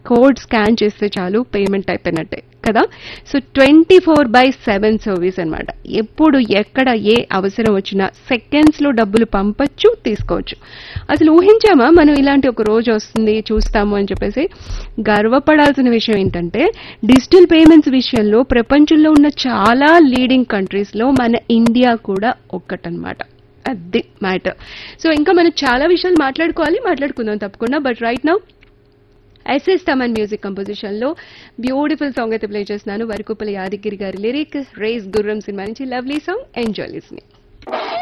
code scan చేస్తే చాలు payment అయిపోయినట్టే కదా so twenty four by seven service అనమాట ఎప్పుడు ఎక్కడ ఏ అవసరం వచ్చినా సెకండ్స్ లో డబ్బులు పంపొచ్చు తీసుకోవచ్చు అసలు ఊహించామా మనం ఇలాంటి ఒక రోజు వస్తుంది చూస్తాము అని చెప్పేసి గర్వపడాల్సిన విషయం ఏంటంటే డిజిటల్ పేమెంట్స్ విషయంలో ప్రపంచంలో ఉన్న చాలా లీడింగ్ కంట్రీస్ లో మన ఇండియా కూడా ఒక్కటనమాట అది మ్యాటర్ సో ఇంకా మనం చాలా విషయాలు మాట్లాడుకోవాలి మాట్లాడుకుందాం తప్పకుండా but right now SS Thaman music composition లో బ్యూటిఫుల్ సాంగ్ అయితే ప్లే చేస్తున్నాను వరకుపల్లి యాదగిరి గారి లిరిక్ రేస్ గుర్రం సినిమా నుంచి లవ్లీ సాంగ్ ఎంజాయ్ లిస్నింగ్